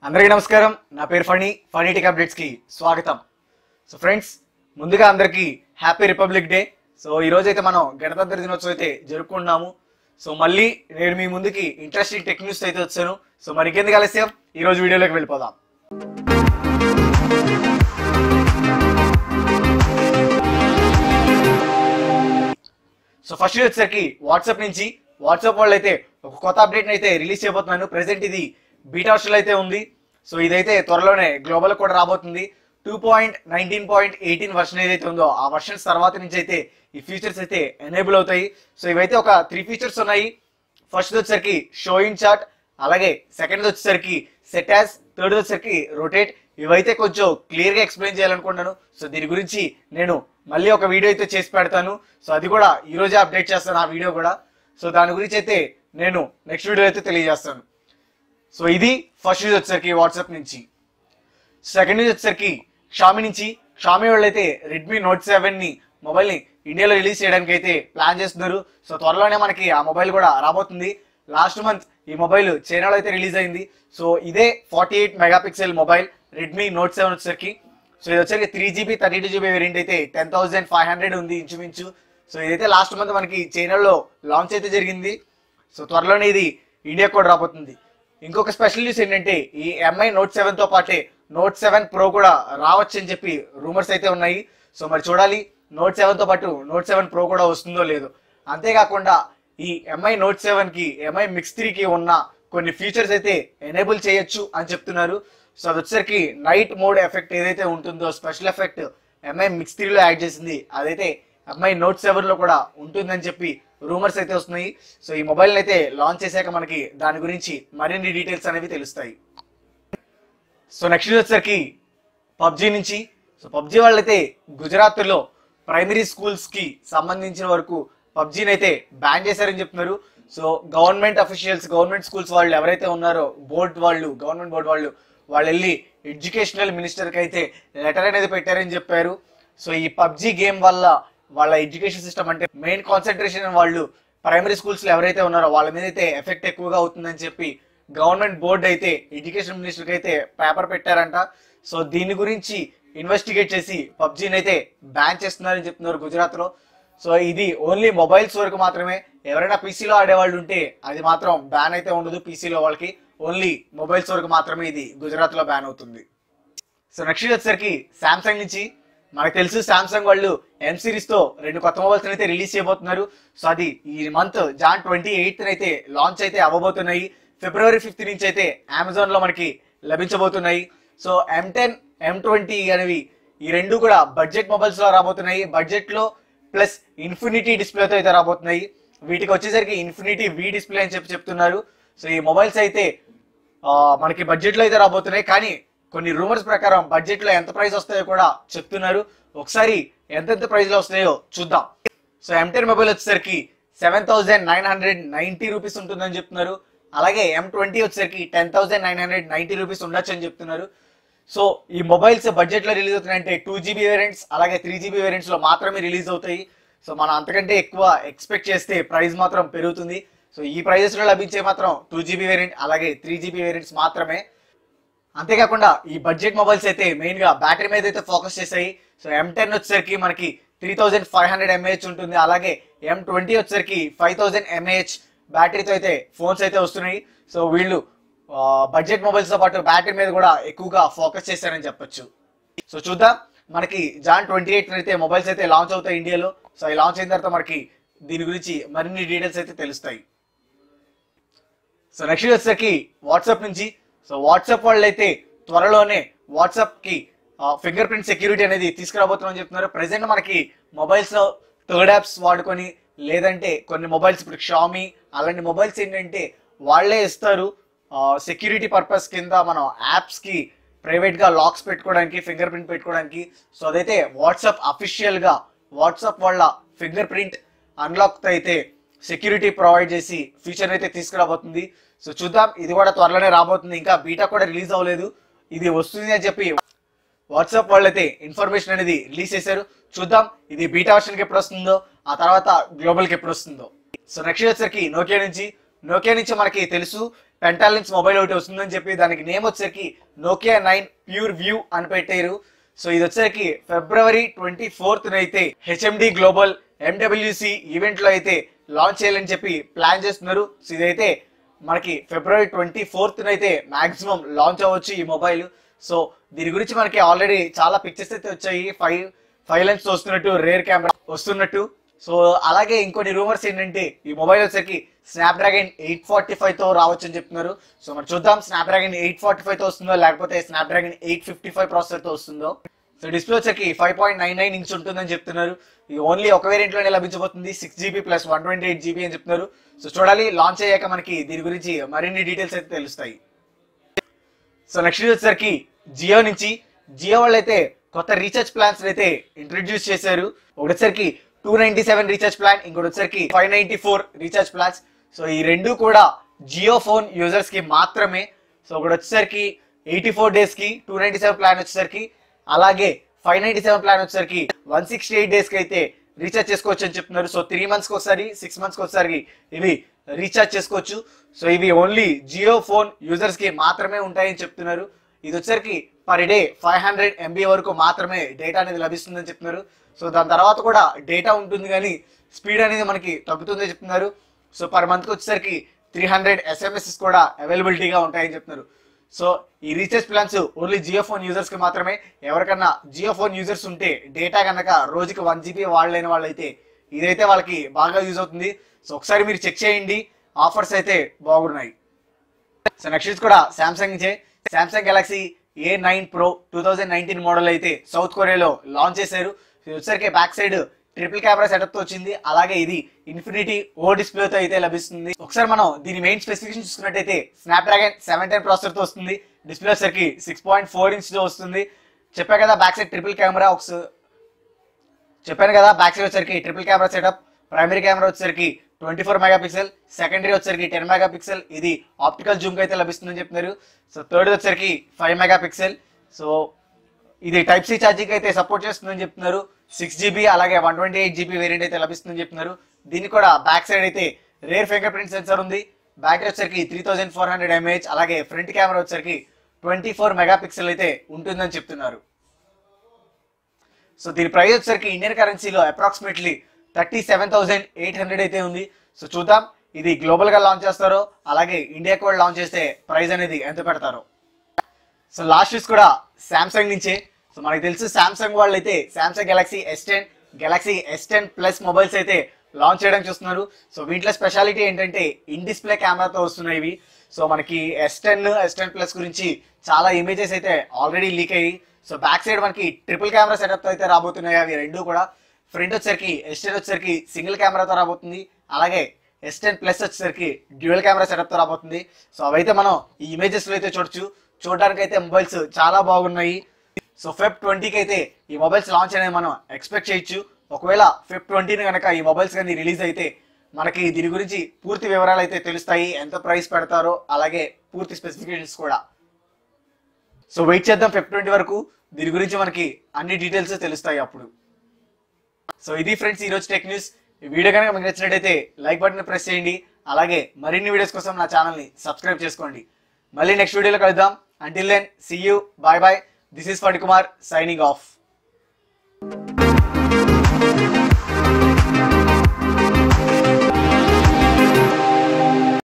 అందరికీ నమస్కారం నా పేరు ఫణి ఫనీ టెక్ అప్డేట్స్ కి స్వాగతం సో ఫ్రెండ్స్ ముందుగా అందరికీ హ్యాపీ రిపబ్లిక్ డే సో ఈ రోజు అయితే మనం గణతంత్ర దినోత్సవం అయితే జరుపుకుంటున్నాము సో మళ్ళీ నేను మీ ముందుకి ఇంట్రెస్టింగ్ టెక్ న్యూస్ అయితే వచ్చాను సో మరి ఇంకెందుకు ఆలస్యం ఈ రోజు వీడియోలోకి వెళ్ళిపోదాం సో ఫస్ట్ వచ్చేసరికి వాట్సాప్ నుంచి వాట్సాప్ వాళ్ళు అయితే ఒక కొత్త అప్డేట్ అయితే రిలీజ్ చేయబోతున్నాను ప్రెసెంట్ ఇది బీటా వర్షన్ అయితే ఉంది సో ఇదైతే త్వరలోనే గ్లోబల్ కూడా రాబోతుంది two point nineteen point eighteen version ఏదైతే ఉందో ఆ వర్షన్స్ తర్వాత నుంచి అయితే ఈ ఫీచర్స్ అయితే ఎనేబుల్ అవుతాయి సో ఇవైతే ఒక త్రీ ఫీచర్స్ ఉన్నాయి ఫస్ట్ వచ్చేసరికి షోయింగ్ చార్ట్ అలాగే సెకండ్ వచ్చేసరికి సెట్ యాజ్ థర్డ్ వచ్చేసరికి రొటేట్ ఇవైతే కొంచెం క్లియర్ గా ఎక్స్ప్లెయిన్ చేయాలనుకుంటున్నాను సో దీని గురించి నేను మళ్ళీ ఒక వీడియో అయితే చేసి పెడతాను సో అది కూడా ఈ రోజే అప్డేట్ చేస్తాను ఆ వీడియో కూడా సో దాని గురించి అయితే నేను నెక్స్ట్ వీడియో అయితే తెలియజేస్తాను సో ఇది ఫస్ట్ న్యూస్ వచ్చేసరికి వాట్సాప్ నుంచి సెకండ్ న్యూస్ వచ్చేసరికి షామి నుంచి షామి వాళ్ళు అయితే రెడ్మీ నోట్ సెవెన్ ని మొబైల్ ని ఇండియాలో రిలీజ్ చేయడానికి అయితే ప్లాన్ చేస్తున్నారు సో త్వరలోనే మనకి ఆ మొబైల్ కూడా రాబోతుంది లాస్ట్ మంత్ ఈ మొబైల్ చైనాలో అయితే రిలీజ్ అయింది సో ఇదే forty eight megapixel mobile Redmi Note seven వచ్చేసరికి సో ఇది వచ్చేసరికి three GB thirty two GB variant అయితే టెన్ థౌసండ్ ఫైవ్ హండ్రెడ్ ఉంది ఇంచుమించు సో ఇదైతే లాస్ట్ మంత్ మనకి చైనాలో లాంచ్ అయితే జరిగింది సో త్వరలోనే ఇది ఇండియా కూడా రాబోతుంది ఇంకొక స్పెషల్ న్యూస్ ఏంటంటే ఈ ఎంఐ నోట్ సెవెన్ తో పాటే నోట్ సెవెన్ ప్రో కూడా రావచ్చు అని చెప్పి రూమర్స్ అయితే ఉన్నాయి సో మరి చూడాలి నోట్ సెవెన్ తో పాటు నోట్ సెవెన్ ప్రో కూడా వస్తుందో లేదో అంతేకాకుండా ఈ ఎంఐ నోట్ సెవెన్ కి ఎంఐ మిక్స్ త్రీ కి ఉన్న కొన్ని ఫీచర్స్ అయితే ఎనేబుల్ చేయొచ్చు అని చెప్తున్నారు సో అది వచ్చేసరికి నైట్ మోడ్ ఎఫెక్ట్ ఏదైతే ఉంటుందో స్పెషల్ ఎఫెక్ట్ ఎంఐ మిక్స్ త్రీలో యాడ్ చేసింది అదైతే ఎంఐ నోట్ సెవెన్ లో కూడా ఉంటుందని చెప్పి రూమర్స్ అయితే వస్తున్నాయి సో ఈ మొబైల్ అయితే లాంచ్ చేశాక మనకి దాని గురించి మరిన్ని డీటెయిల్స్ అనేవి తెలుస్తాయి సో నెక్స్ట్ వచ్చేసరికి పబ్జి నుంచి సో పబ్జి వాళ్ళైతే గుజరాత్లో ప్రైమరీ స్కూల్స్ కి సంబంధించిన వరకు పబ్జీని అయితే బ్యాన్ చేశారని చెప్తున్నారు so government officials government schools వాళ్ళు ఎవరైతే ఉన్నారో బోర్డ్ వాళ్ళు గవర్నమెంట్ బోర్డు వాళ్ళు వాళ్ళు వెళ్ళి ఎడ్యుకేషనల్ మినిస్టర్కి అయితే లెటర్ అనేది పెట్టారని చెప్పారు సో ఈ పబ్జి గేమ్ వల్ల వాళ్ళ ఎడ్యుకేషన్ సిస్టమ్ అంటే మెయిన్ కాన్సన్ట్రేషన్ వాళ్ళు ప్రైమరీ స్కూల్స్ లో ఎవరైతే ఉన్నారో వాళ్ళ మీద అయితే ఎఫెక్ట్ ఎక్కువగా అవుతుందని చెప్పి గవర్నమెంట్ బోర్డు అయితే ఎడ్యుకేషన్ మినిస్టర్కి అయితే పేపర్ పెట్టారంట సో దీని గురించి ఇన్వెస్టిగేట్ చేసి పబ్జీని అయితే బ్యాన్ చేస్తున్నారని చెప్తున్నారు గుజరాత్ లో సో ఇది ఓన్లీ మొబైల్స్ వరకు మాత్రమే ఎవరైనా పీసీలో ఆడేవాళ్ళు ఉంటే అది మాత్రం బ్యాన్ అయితే ఉండదు పీసీలో వాళ్ళకి ఓన్లీ మొబైల్స్ వరకు మాత్రమే ఇది గుజరాత్ లో బ్యాన్ అవుతుంది సో నెక్స్ట్ వచ్చేసరికి సామ్సంగ్ నుంచి మనకు తెలుసు సామ్సంగ్ వాళ్ళు ఎం సిరీస్ తో రెండు కొత్త మొబైల్స్ అయితే రిలీజ్ చేయబోతున్నారు సో అది ఈ మంత్ జాన్ ట్వంటీ ఎయిత్ అయితే లాంచ్ అయితే అవ్వబోతున్నాయి ఫిబ్రవరి ఫిఫ్త్ నుంచి అయితే అమెజాన్ లో మనకి లభించబోతున్నాయి so M ten M twenty అనేవి ఈ రెండు కూడా బడ్జెట్ మొబైల్స్ లో రాబోతున్నాయి బడ్జెట్ లో ప్లస్ ఇన్ఫినిటీ డిస్ప్లేతో అయితే రాబోతున్నాయి వీటికి వచ్చేసరికి ఇన్ఫినిటీ వి డిస్ప్లే అని చెప్పి చెప్తున్నారు సో ఈ మొబైల్స్ అయితే ఆ, మనకి బడ్జెట్ లో అయితే రాబోతున్నాయి కానీ కొన్ని రూమర్స్ ప్రకారం బడ్జెట్ లో ఎంత ప్రైస్ వస్తాయో కూడా చెప్తున్నారు ఒకసారి ఎంతెంత ప్రైస్ లో వస్తాయో చూద్దాం సో ఎం టెన్ మొబైల్ వచ్చేసరికి seven thousand nine hundred ninety rupees ఉంటుందని చెప్తున్నారు అలాగే ఎం ట్వంటీ వచ్చేసరికి ten thousand nine hundred ninety rupees ఉండొచ్చు అని చెప్తున్నారు సో ఈ మొబైల్స్ బడ్జెట్ లో రిలీజ్ అవుతున్నాయంటే టూ జీబీ వేరియంట్స్ అలాగే త్రీ జీబీ వేరియంట్స్ లో మాత్రమే రిలీజ్ అవుతాయి సో మనం అంతకంటే ఎక్కువ ఎక్స్పెక్ట్ చేస్తే ప్రైస్ మాత్రం పెరుగుతుంది సో ఈ ప్రైజెస్ లో లభించే మాత్రం టూ జీబీ వేరియంట్ అలాగే త్రీ జీబీ వేరియంట్స్ మాత్రమే అంతేకాకుండా ఈ బడ్జెట్ మొబైల్స్ అయితే మెయిన్ గా బ్యాటరీ మీద అయితే ఫోకస్ చేసాయి సో ఎం టెన్ వచ్చేసరికి మనకి three thousand five hundred mAh ఉంటుంది అలాగే ఎం ట్వంటీ వచ్చేసరికి ఫైవ్ థౌజండ్ ఎంఏహెచ్ బ్యాటరీతో అయితే ఫోన్స్ అయితే వస్తున్నాయి సో వీళ్ళు బడ్జెట్ మొబైల్స్ తో పాటు బ్యాటరీ మీద కూడా ఎక్కువగా ఫోకస్ చేశారని చెప్పొచ్చు సో చూద్దాం మనకి జాన్ ట్వంటీ ఎయిట్ అయితే మొబైల్స్ అయితే లాంచ్ అవుతాయి ఇండియాలో సో ఈ లాంచ్ అయిన తర్వాత మనకి దీని గురించి మరిన్ని డీటెయిల్స్ అయితే తెలుస్తాయి సో నెక్స్ట్ వచ్చేసరికి వాట్సాప్ నుంచి సో వాట్సాప్ వాళ్ళు అయితే త్వరలోనే వాట్సాప్ కి ఫింగర్ ప్రింట్ సెక్యూరిటీ అనేది తీసుకురాబోతున్నామని చెప్తున్నారు ప్రెసెంట్ మనకి మొబైల్స్ లో థర్డ్ యాప్స్ వాడుకొని లేదంటే కొన్ని మొబైల్స్ ఇప్పుడు షామీ అలాంటి మొబైల్స్ ఏంటంటే వాళ్ళే ఇస్తారు సెక్యూరిటీ పర్పస్ కింద మనం యాప్స్ కి ప్రైవేట్ గా లాక్స్ పెట్టుకోవడానికి ఫింగర్ ప్రింట్ పెట్టుకోవడానికి సో అదైతే వాట్సాప్ అఫీషియల్ గా వాట్సాప్ వాళ్ళ ఫింగర్ ప్రింట్ అన్లాక్ అయితే సెక్యూరిటీ ప్రొవైడ్ చేసి ఫీచర్ అయితే తీసుకురాబోతుంది సో చూద్దాం ఇది కూడా త్వరలోనే రాబోతుంది ఇంకా బీటా కూడా రిలీజ్ అవ్వలేదు ఇది వస్తుంది అని చెప్పి వాట్సాప్ వాళ్ళైతే ఇన్ఫర్మేషన్ అనేది రిలీజ్ చేశారు చూద్దాం ఇది బీటా వర్షన్ కి ఎప్పుడు వస్తుందో ఆ తర్వాత గ్లోబల్ కి ఎప్పుడు వస్తుందో సో నెక్స్ట్ వచ్చేసరికి నోకియా నుంచి నోకియా నుంచి మనకి తెలుసు పెంటాల్ నుంచి మొబైల్ ఒకటి వస్తుందని చెప్పి దానికి నేమ్ వచ్చేసరికి నోకియా నైన్ ప్యూర్ వ్యూ అని పెట్టారు సో ఇది వచ్చేసరికి ఫిబ్రవరి ట్వంటీ ఫోర్త్ అయితే హెచ్ఎండి గ్లోబల్ ఎండబ్ల్యూసి ఈవెంట్ లో అయితే లాంచ్ చేయాలని చెప్పి ప్లాన్ చేస్తున్నారు సో ఇదైతే మనకి ఫిబ్రవరి ట్వంటీ ఫోర్త్ అయితే మాక్సిమం లాంచ్ అవ్వచ్చు ఈ మొబైల్ సో దీని గురించి మనకి ఆల్రెడీ చాలా పిక్చర్స్ అయితే వచ్చాయి ఫైవ్ ఫైవ్ లెన్స్ వస్తున్నట్టు రేర్ కెమెరా వస్తున్నట్టు సో అలాగే ఇంకొన్ని రూమర్స్ ఏంటంటే ఈ మొబైల్ వచ్చేసరికి స్నాప్డ్రాగన్ ఎయిట్ ఫార్టీ ఫైవ్ తో రావచ్చు అని చెప్తున్నారు సో మరి చూద్దాం స్నాప్డ్రాగన్ ఎయిట్ ఫార్టీ ఫైవ్ తో వస్తుందో లేకపోతే Snapdragon eight fifty five processor తో వస్తుందో సో డిస్ప్లే వచ్చేకి five point nine nine inch ఉంటుందని చెప్తున్నారు ఇది ఓన్లీ ఒక వేరియంట్ లోనే లభించబోతుంది six GB plus one twenty eight GB అని చెప్తున్నారు సో చూడాలి లాంచ్ అయ్యాక మనకి దీని గురించి మరిన్ని డీటెయిల్స్ అయితే తెలుస్తాయి సో నెక్స్ట్ వచ్చేసరికి జియో నుంచి జియో వాళ్ళు అయితే కొత్త రీఛార్జ్ ప్లాన్స్ అయితే ఇంట్రడ్యూస్ చేశారు ఒకటి వచ్చేసరికి two ninety seven recharge plan ఇంకోటి వచ్చేసరికి five ninety four recharge plans so ఈ రెండు కూడా జియో ఫోన్ యూజర్స్ కి మాత్రమే సో ఒకటి వచ్చేసరికి ఎయిటీ ఫోర్ డేస్ కి టూ నైన్టీ సెవెన్ ప్లాన్ వచ్చేసరికి అలాగే ఫైవ్ నైన్టీ సెవెన్ ప్లాన్ వచ్చేసరికి వన్ సిక్స్టీ ఎయిట్ డేస్ కి అయితే రీఛార్జ్ చేసుకోవచ్చు అని చెప్తున్నారు సో త్రీ మంత్స్ కి ఒకసారి సిక్స్ మంత్స్ కి ఒకసారి ఇవి రీఛార్జ్ చేసుకోవచ్చు సో ఇవి ఓన్లీ జియో ఫోన్ యూజర్స్ కి మాత్రమే ఉంటాయని చెప్తున్నారు ఇది వచ్చరికి per day five hundred MB వరకు మాత్రమే డేటా అనేది లభిస్తుందని చెప్తున్నారు సో దాని తర్వాత కూడా డేటా ఉంటుంది కానీ స్పీడ్ అనేది మనకి తగ్గుతుందని చెప్తున్నారు సో పర్ మంత్కి వచ్చేసరికి త్రీ హండ్రెడ్ ఎస్ఎంఎస్ కూడా అవైలబిలిటీగా ఉంటాయని చెప్తున్నారు సో ఈ recharge plans only Jio phone users కి మాత్రమే ఎవరికన్నా జియో ఫోన్ యూజర్స్ ఉంటే డేటా కనుక రోజుకి వన్ జీబీ వాడలేని వాళ్ళైతే ఇదైతే వాళ్ళకి బాగా యూజ్ అవుతుంది సో ఒకసారి మీరు చెక్ చేయండి ఆఫర్స్ అయితే బాగున్నాయి సో నెక్స్ట్ కూడా సామ్సంగ్ చే Samsung Galaxy A nine pro two thousand nineteen model అయితే సౌత్ కొరియాలో లాంచ్ చేశారు ఇది వచ్చేసరికి back side triple camera setup తో వచ్చింది అలాగే ఇది ఇన్ఫినిటీ ఓ డిస్ప్లే తో అయితే లభిస్తుంది ఒకసారి మనం దీని మెయిన్ స్పెసిఫికేషన్ చూసుకున్నట్టయితే స్నాప్డ్రాగన్ సెవెన్ టెన్ ప్రాసెసర్ తో వస్తుంది డిస్ప్లే వచ్చేసరికి సిక్స్ పాయింట్ ఫోర్ ఇంచ్ తో వస్తుంది చెప్పా కదా బ్యాక్ సైడ్ ట్రిపుల్ కెమెరా ఒకసారి చెప్పాను కదా బ్యాక్ సైడ్ వచ్చేసరికి triple camera setup primary camera వచ్చేసరికి twenty four megapixel secondary వచ్చేసరికి టెన్ మెగా పిక్సెల్ ఇది ఆప్టికల్ జూమ్ అయితే లభిస్తుందని చెప్తున్నారు సో థర్డ్ వచ్చేసరికి ఫైవ్ మెగా పిక్సెల్ సో ఇది టైప్ సి ఛార్జింగ్ అయితే సపోర్ట్ చేస్తుందని చెప్తున్నారు సిక్స్ జీబీ అలాగే one twenty eight GB variant అయితే లభిస్తుందని చెప్తున్నారు దీనికి కూడా బ్యాక్ సైడ్ అయితే రేర్ ఫింగర్ ప్రింట్ సెన్సర్ ఉంది బ్యాటరీ వచ్చేసరికి three thousand four hundred mAh అలాగే ఫ్రంట్ కెమెరా వచ్చేసరికి ట్వంటీ ఫోర్ మెగా పిక్సెల్ అయితే ఉంటుందని చెప్తున్నారు సో దీని ప్రైస్ వచ్చేసరికి ఇండియన్ కరెన్సీలో approximately thirty seven thousand eight hundred అయితే ఉంది సో చూద్దాం ఇది గ్లోబల్ గా లాంచ్ చేస్తారో అలాగే ఇండియాకి కూడా లాంచ్ చేస్తే ప్రైస్ అనేది ఎంత పెడతారో సో లాస్ట్ న్యూస్ కూడా సామ్సంగ్ నుంచే సో మనకి తెలుసు సామ్సంగ్ వాళ్ళు అయితే Samsung Galaxy S ten Galaxy S ten plus mobiles అయితే లాంచ్ చేయడం చూస్తున్నారు సో వీటిలో స్పెషాలిటీ ఏంటంటే ఇన్ డిస్ప్లే కెమెరాతో వస్తున్నాయి ఇవి సో మనకి S ten S ten plus గురించి చాలా ఇమేజెస్ అయితే ఆల్రెడీ లీక్ అయ్యి సో బ్యాక్ సైడ్ మనకి ట్రిపుల్ కెమెరా సెటప్ అయితే రాబోతున్నాయి అవి రెండు కూడా ఫ్రంట్ వచ్చేసరికి ఎస్ టెన్ వచ్చేసరికి సింగిల్ కెమెరాతో రాబోతుంది అలాగే ఎస్ టెన్ ప్లస్ వచ్చేసరికి డ్యూయల్ కెమెరా సెటప్ తో రాబోతుంది సో అవైతే మనం ఈ ఇమేజెస్ లో అయితే చూడొచ్చు చూడడానికి అయితే మొబైల్స్ చాలా బాగున్నాయి సో ఫెబ్ ట్వంటీకి అయితే ఈ మొబైల్స్ లాంచ్ అనేది మనం ఎక్స్పెక్ట్ చేయొచ్చు ఒకవేళ ఫెబ్ ట్వంటీని కనుక ఈ మొబైల్స్ కానీ రిలీజ్ అయితే మనకి దీని గురించి పూర్తి వివరాలు అయితే తెలుస్తాయి ఎంత ప్రైస్ పెడతారో అలాగే పూర్తి స్పెసిఫికేషన్స్ కూడా సో వెయిట్ చేద్దాం ఫెబ్ ట్వంటీ వరకు దీని గురించి మనకి అన్ని డీటెయిల్స్ తెలుస్తాయి అప్పుడు సో ఇది ఫ్రెండ్స్ ఈరోజు టెక్ న్యూస్ ఈ వీడియో కనుక మీకు నచ్చినట్టయితే లైక్ బటన్ ప్రెస్ చేయండి అలాగే మరిన్ని వీడియోస్ కోసం నా ఛానల్ని సబ్స్క్రైబ్ చేసుకోండి మళ్ళీ నెక్స్ట్ వీడియోలో కలుద్దాం until then see you bye bye this is Phani Kumar signing of